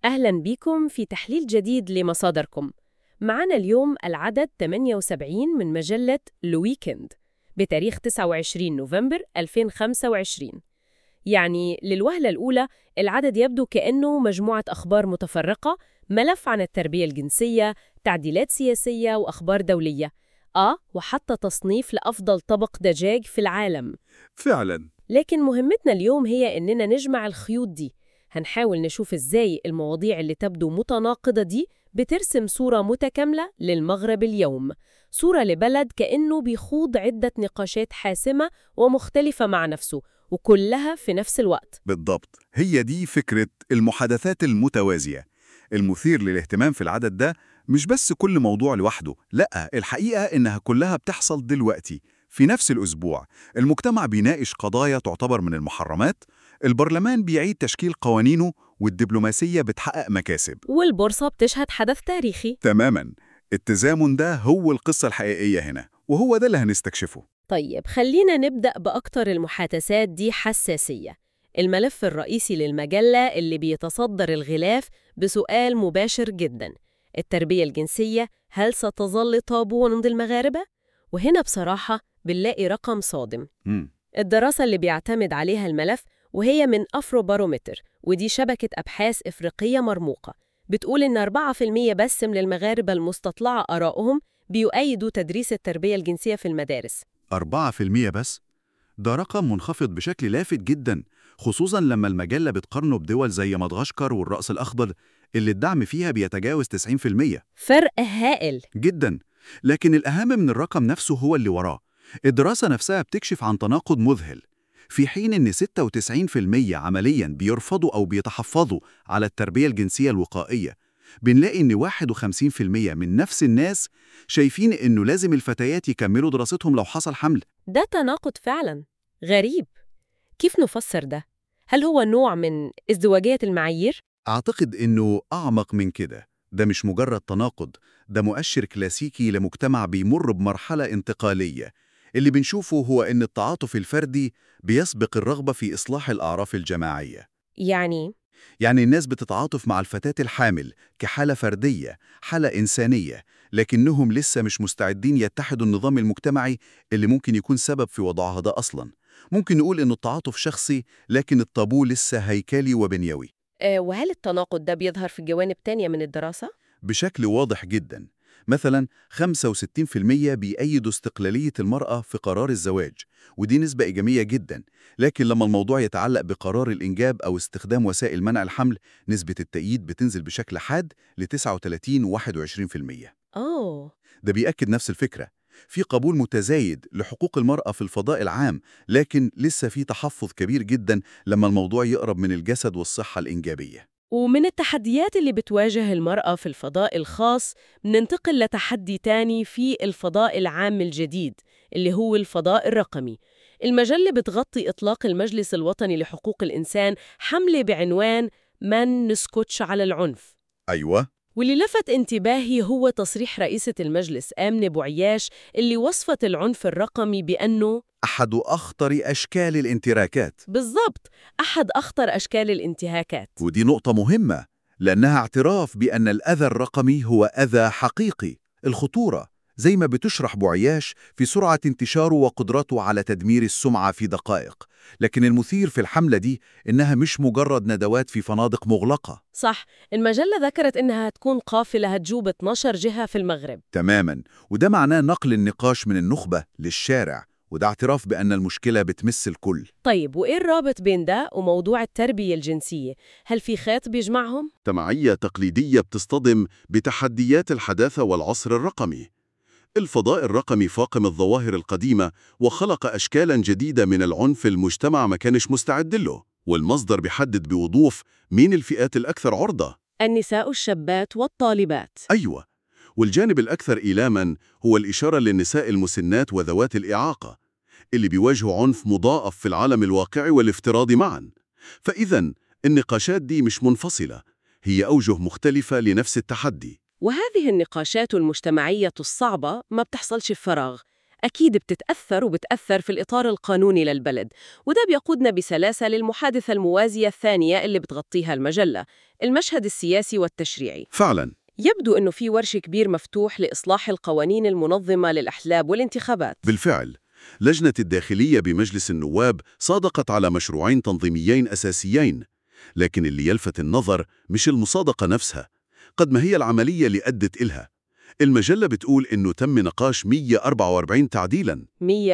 أهلا بكم في تحليل جديد لمصادركم معنا اليوم العدد 78 من مجلة الويكند بتاريخ 29 نوفمبر 2025 يعني للوهلة الأولى العدد يبدو كأنه مجموعة أخبار متفرقة ملف عن التربية الجنسية تعديلات سياسية وأخبار دولية آه وحتى تصنيف لأفضل طبق دجاج في العالم فعلا لكن مهمتنا اليوم هي إننا نجمع الخيوط دي هنحاول نشوف إزاي المواضيع اللي تبدو متناقضة دي بترسم صورة متكاملة للمغرب اليوم صورة لبلد كأنه بيخوض عدة نقاشات حاسمة ومختلفة مع نفسه وكلها في نفس الوقت بالضبط هي دي فكرة المحادثات المتوازية المثير للاهتمام في العدد ده مش بس كل موضوع لوحده لا الحقيقة إنها كلها بتحصل دلوقتي في نفس الأسبوع المجتمع بيناقش قضايا تعتبر من المحرمات البرلمان بيعيد تشكيل قوانينه والدبلوماسية بتحقق مكاسب والبورصة بتشهد حدث تاريخي تماما التزامن ده هو القصة الحقيقية هنا وهو ده اللي هنستكشفه طيب خلينا نبدأ بأكتر المحادثات دي حساسية الملف الرئيسي للمجلة اللي بيتصدر الغلاف بسؤال مباشر جدا التربية الجنسية هل ستظل طابو عند المغاربة؟ وهنا بصراحة بنلاقي رقم صادم مم. الدراسة اللي بيعتمد عليها الملف وهي من أفرو بارومتر ودي شبكة أبحاث إفريقية مرموقة بتقول إن 4% بس من المغاربة المستطلعة آرائهم بيؤيدوا تدريس التربية الجنسية في المدارس 4% بس؟ ده رقم منخفض بشكل لافت جدا خصوصا لما المجلة بتقارنه بدول زي مدغشقر والرأس الأخضر اللي الدعم فيها بيتجاوز 90% فرق هائل جدا لكن الأهم من الرقم نفسه هو اللي وراه الدراسة نفسها بتكشف عن تناقض مذهل في حين إن 96% عملياً بيرفضوا أو بيتحفظوا على التربية الجنسية الوقائية بنلاقي إن 51% من نفس الناس شايفين إنه لازم الفتيات يكملوا دراستهم لو حصل حمل ده تناقض فعلا غريب كيف نفسر ده؟ هل هو نوع من ازدواجية المعايير؟ أعتقد إنه أعمق من كده ده مش مجرد تناقض ده مؤشر كلاسيكي لمجتمع بيمر بمرحلة انتقالية اللي بنشوفه هو إن التعاطف الفردي بيسبق الرغبة في إصلاح الأعراف الجماعية يعني يعني الناس بتتعاطف مع الفتاة الحامل كحالة فردية حالة إنسانية لكنهم لسه مش مستعدين يتحدوا النظام المجتمعي اللي ممكن يكون سبب في وضعها ده أصلاً ممكن نقول إنه التعاطف شخصي لكن الطابو لسه هيكلي وبنيوي آه وهل التناقض ده بيظهر في جوانب تانية من الدراسة؟ بشكل واضح جدا مثلا 65% بيأيدوا استقلالية المرأة في قرار الزواج ودي نسبة إيجابية جدا لكن لما الموضوع يتعلق بقرار الإنجاب أو استخدام وسائل منع الحمل نسبة التأييد بتنزل بشكل حاد ل 39 و 21% أوه ده بيأكد نفس الفكرة في قبول متزايد لحقوق المرأة في الفضاء العام لكن لسه في تحفظ كبير جدا لما الموضوع يقرب من الجسد والصحة الإنجابية ومن التحديات اللي بتواجه المرأة في الفضاء الخاص ننتقل لتحدي تاني في الفضاء العام الجديد اللي هو الفضاء الرقمي المجلة بتغطي إطلاق المجلس الوطني لحقوق الإنسان حملة بعنوان من نسكتش على العنف أيوة واللي لفت انتباهي هو تصريح رئيسة المجلس آمنة بوعياش اللي وصفت العنف الرقمي بأنه أحد أخطر أشكال الانتراكات بالضبط أحد أخطر أشكال الانتهاكات ودي نقطة مهمة لأنها اعتراف بأن الأذى الرقمي هو أذى حقيقي الخطورة زي ما بتشرح بوعياش في سرعة انتشاره وقدرته على تدمير السمعة في دقائق لكن المثير في الحملة دي إنها مش مجرد ندوات في فنادق مغلقة صح المجلة ذكرت إنها هتكون قافلة هتجوب 12 جهة في المغرب تماما وده معناه نقل النقاش من النخبة للشارع وده اعتراف بأن المشكلة بتمس الكل طيب وإيه الرابط بين ده وموضوع التربية الجنسية؟ هل في خيط بيجمعهم؟ تمعية تقليدية بتصطدم بتحديات الحداثة والعصر الرقمي. الفضاء الرقمي فاقم الظواهر القديمة وخلق أشكالاً جديدة من العنف المجتمع ما كانش مستعد له، والمصدر بيحدد بوضوح مين الفئات الأكثر عرضة. النساء الشابات والطالبات أيوة، والجانب الأكثر إيلاماً هو الإشارة للنساء المسنات وذوات الإعاقة، اللي بيواجهوا عنف مضاعف في العالم الواقعي والافتراضي معاً. فإذا النقاشات دي مش منفصلة، هي أوجه مختلفة لنفس التحدي. وهذه النقاشات المجتمعية الصعبة ما بتحصلش في فراغ أكيد بتتأثر وبتأثر في الإطار القانوني للبلد وده بيقودنا بسلاسة للمحادثة الموازية الثانية اللي بتغطيها المجلة المشهد السياسي والتشريعي فعلا يبدو أنه في ورش كبير مفتوح لإصلاح القوانين المنظمة للأحزاب والانتخابات بالفعل لجنة الداخلية بمجلس النواب صادقت على مشروعين تنظيميين أساسيين لكن اللي يلفت النظر مش المصادقة نفسها قد ما هي العملية اللي أدت إلها المجلة بتقول إنه تم نقاش 144 تعديلاً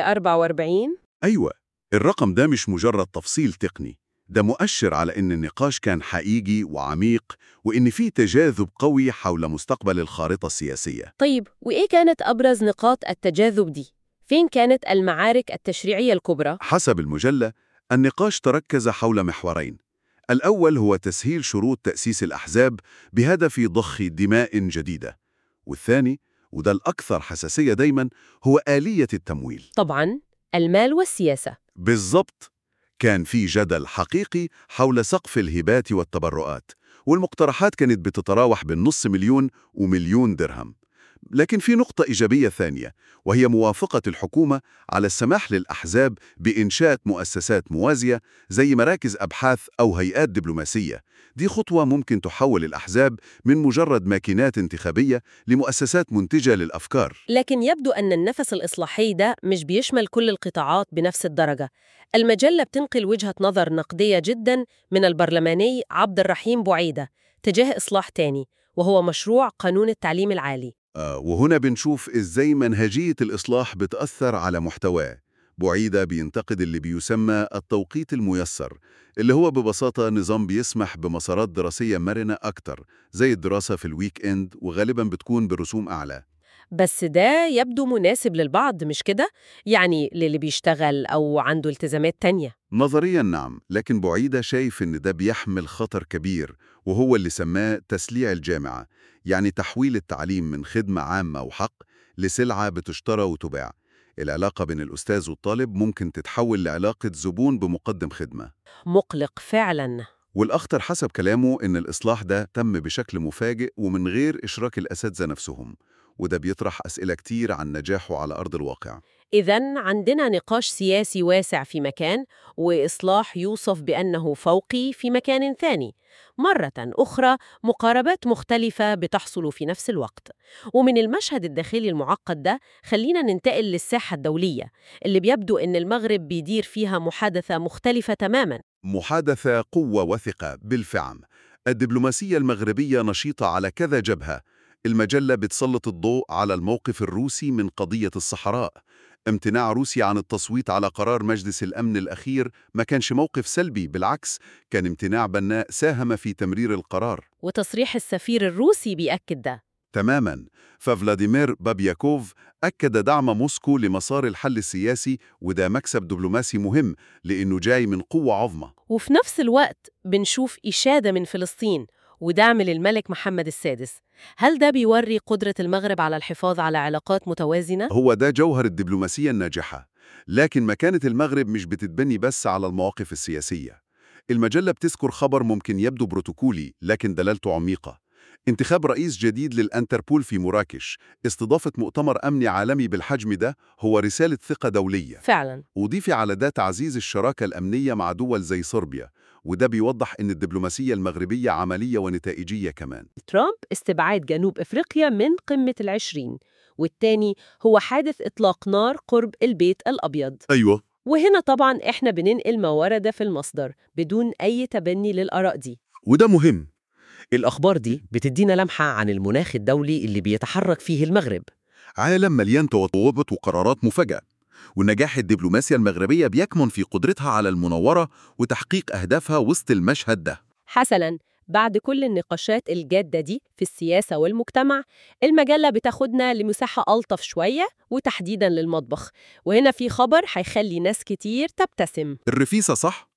144 أيوة الرقم ده مش مجرد تفصيل تقني ده مؤشر على إن النقاش كان حقيقي وعميق وإن في تجاذب قوي حول مستقبل الخارطة السياسية طيب وإيه كانت أبرز نقاط التجاذب دي؟ فين كانت المعارك التشريعية الكبرى؟ حسب المجلة النقاش تركز حول محورين الأول هو تسهيل شروط تأسيس الأحزاب بهدف ضخ دماء جديدة والثاني وده الأكثر حساسية دايما هو آلية التمويل طبعاً المال والسياسة بالضبط كان في جدل حقيقي حول سقف الهبات والتبرعات والمقترحات كانت بتتراوح بين نص مليون ومليون درهم لكن في نقطة إيجابية ثانية وهي موافقة الحكومة على السماح للأحزاب بإنشاء مؤسسات موازية زي مراكز أبحاث أو هيئات دبلوماسية دي خطوة ممكن تحول الأحزاب من مجرد ماكينات انتخابية لمؤسسات منتجة للأفكار لكن يبدو أن النفس الإصلاحي ده مش بيشمل كل القطاعات بنفس الدرجة المجلة بتنقل وجهة نظر نقدية جدا من البرلماني عبد الرحيم بوعيدة تجاه إصلاح تاني وهو مشروع قانون التعليم العالي آه وهنا بنشوف إزاي منهجية الإصلاح بتأثر على محتواه بعيدة بينتقد اللي بيسمى التوقيت الميسر اللي هو ببساطة نظام بيسمح بمسارات دراسية مرنة أكتر زي الدراسة في الويك إند وغالبا بتكون برسوم أعلى بس ده يبدو مناسب للبعض مش كده؟ يعني للي بيشتغل أو عنده التزامات تانية نظريا نعم لكن بعيدة شايف إن ده بيحمل خطر كبير وهو اللي سماه تسليع الجامعة يعني تحويل التعليم من خدمة عامة وحق لسلعة بتشترى وتباع العلاقة بين الأستاذ والطالب ممكن تتحول لعلاقة زبون بمقدم خدمة مقلق فعلاً والأخطر حسب كلامه إن الإصلاح ده تم بشكل مفاجئ ومن غير إشراك الأساتذة نفسهم وده بيطرح أسئلة كتير عن نجاحه على أرض الواقع إذا عندنا نقاش سياسي واسع في مكان وإصلاح يوصف بأنه فوقي في مكان ثاني مرة أخرى مقاربات مختلفة بتحصل في نفس الوقت ومن المشهد الداخلي المعقد ده خلينا ننتقل للساحة الدولية اللي بيبدو أن المغرب بيدير فيها محادثة مختلفة تماماً محادثة قوة وثقة بالفعل الدبلوماسية المغربية نشيطة على كذا جبهة المجلة بتسلط الضوء على الموقف الروسي من قضية الصحراء امتناع روسيا عن التصويت على قرار مجلس الأمن الأخير ما كانش موقف سلبي بالعكس كان امتناع بناء ساهم في تمرير القرار وتصريح السفير الروسي بيأكد ده تماما ففلاديمير بابياكوف أكد دعم موسكو لمسار الحل السياسي وده مكسب دبلوماسي مهم لأنه جاي من قوة عظمى وفي نفس الوقت بنشوف إشادة من فلسطين ودعم للملك محمد السادس هل ده بيوري قدرة المغرب على الحفاظ على علاقات متوازنة؟ هو ده جوهر الدبلوماسية الناجحة لكن مكانة المغرب مش بتتبني بس على المواقف السياسية المجلة بتذكر خبر ممكن يبدو بروتوكولي لكن دلالته عميقة انتخاب رئيس جديد للأنتربول في مراكش استضافة مؤتمر أمني عالمي بالحجم ده هو رسالة ثقة دولية فعلا وضيفي على ده تعزيز الشراكة الأمنية مع دول زي صربيا وده بيوضح إن الدبلوماسية المغربية عملية ونتائجية كمان ترامب استبعاد جنوب إفريقيا من قمة العشرين والتاني هو حادث إطلاق نار قرب البيت الأبيض أيوة وهنا طبعا إحنا بننقل ما ورد في المصدر بدون أي تبني للآراء دي وده مهم الأخبار دي بتدينا لمحة عن المناخ الدولي اللي بيتحرك فيه المغرب عالم مليان توترات وقرارات مفاجئة والنجاح الدبلوماسيا المغربية بيكمن في قدرتها على المناورة وتحقيق أهدافها وسط المشهد ده حسناً بعد كل النقاشات الجادة دي في السياسة والمجتمع المجلة بتاخدنا لمساحة ألطف شوية وتحديداً للمطبخ وهنا في خبر هيخلي ناس كتير تبتسم الرفيسة صح؟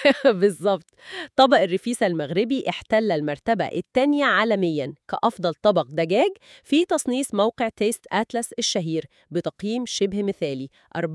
بالظبط طبق الرفيسة المغربي احتل المرتبة الثانية عالمياً كأفضل طبق دجاج في تصنيف موقع تيست أتلس الشهير بتقييم شبه مثالي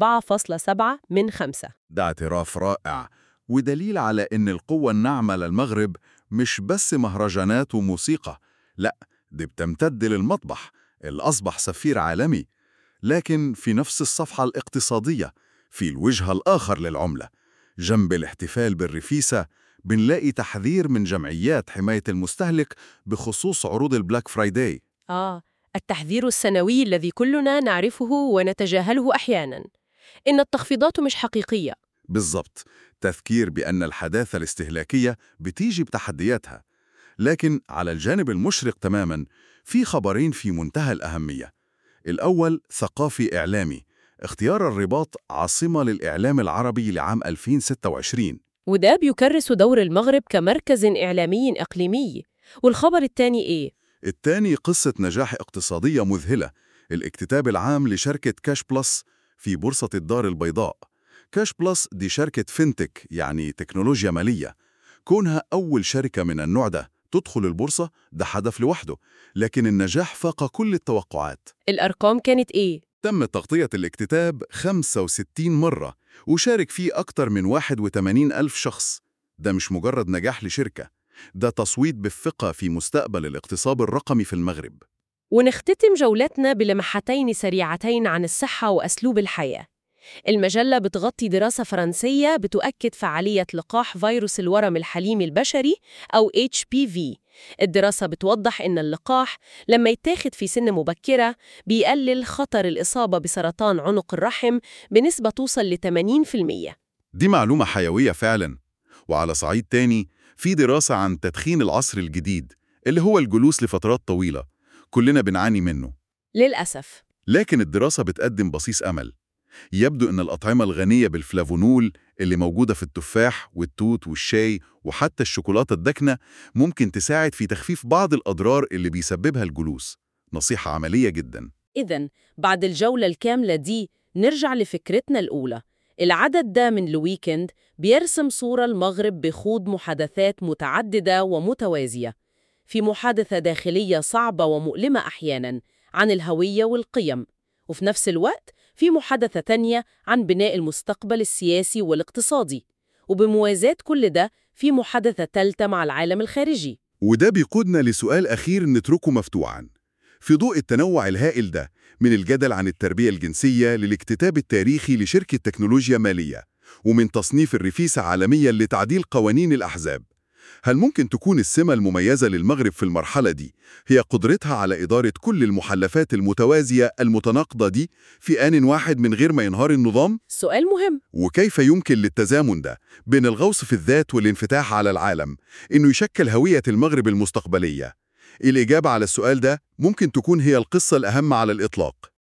4.7 من 5 ده اعتراف رائع ودليل على إن القوة الناعمة للمغرب مش بس مهرجانات وموسيقى لأ دي بتمتد للمطبخ اللي أصبح سفير عالمي لكن في نفس الصفحة الاقتصادية في الوجه الآخر للعملة جنب الاحتفال بالرفيسة بنلاقي تحذير من جمعيات حماية المستهلك بخصوص عروض البلاك فرايداي آه التحذير السنوي الذي كلنا نعرفه ونتجاهله أحياناً إن التخفيضات مش حقيقية بالضبط تذكير بأن الحداثة الاستهلاكية بتيجي بتحدياتها لكن على الجانب المشرق تماماً في خبرين في منتهى الأهمية الأول ثقافي إعلامي اختيار الرباط عاصمة للإعلام العربي لعام 2026 وده بيكرس دور المغرب كمركز إعلامي إقليمي والخبر الثاني إيه؟ الثاني قصة نجاح اقتصادية مذهلة الاكتتاب العام لشركة كاش بلس في بورصة الدار البيضاء كاش بلس دي شركة فينتك يعني تكنولوجيا مالية كونها أول شركة من النوع ده تدخل البورصة ده هدف لوحده لكن النجاح فاق كل التوقعات الأرقام كانت إيه؟ تم تغطية الاكتتاب 65 مرة وشارك فيه أكتر من 81 ألف شخص ده مش مجرد نجاح لشركة ده تصويت بالثقة في مستقبل الاقتصاد الرقمي في المغرب ونختتم جولتنا بلمحتين سريعتين عن الصحة وأسلوب الحياة. المجلة بتغطي دراسة فرنسية بتؤكد فعالية لقاح فيروس الورم الحليمي البشري أو HPV. الدراسة بتوضح إن اللقاح لما يتاخد في سن مبكرة بيقلل خطر الإصابة بسرطان عنق الرحم بنسبة توصل ل 80%. دي معلومة حيوية فعلا وعلى صعيد تاني في دراسة عن تدخين العصر الجديد اللي هو الجلوس لفترات طويلة كلنا بنعاني منه للأسف لكن الدراسة بتقدم بصيص أمل يبدو أن الأطعمة الغنية بالفلافونول اللي موجودة في التفاح والتوت والشاي وحتى الشوكولاتة الداكنة ممكن تساعد في تخفيف بعض الأضرار اللي بيسببها الجلوس نصيحة عملية جدا إذا بعد الجولة الكاملة دي نرجع لفكرتنا الأولى العدد ده من الويكند بيرسم صورة المغرب بخوض محادثات متعددة ومتوازية في محادثة داخلية صعبة ومؤلمة أحياناً عن الهوية والقيم وفي نفس الوقت في محادثة تانية عن بناء المستقبل السياسي والاقتصادي وبموازاة كل ده في محادثة تالتة مع العالم الخارجي وده بيقودنا لسؤال أخير نتركه مفتوحاً في ضوء التنوع الهائل ده من الجدل عن التربية الجنسية للاكتتاب التاريخي لشركة تكنولوجيا مالية ومن تصنيف الرفيسة عالميا لتعديل قوانين الأحزاب هل ممكن تكون السمة المميزة للمغرب في المرحلة دي هي قدرتها على إدارة كل المحلفات المتوازية المتناقضة دي في آن واحد من غير ما ينهار النظام؟ سؤال مهم وكيف يمكن للتزامن ده بين الغوص في الذات والانفتاح على العالم إنه يشكل هوية المغرب المستقبلية؟ الإجابة على السؤال ده ممكن تكون هي القصة الأهم على الإطلاق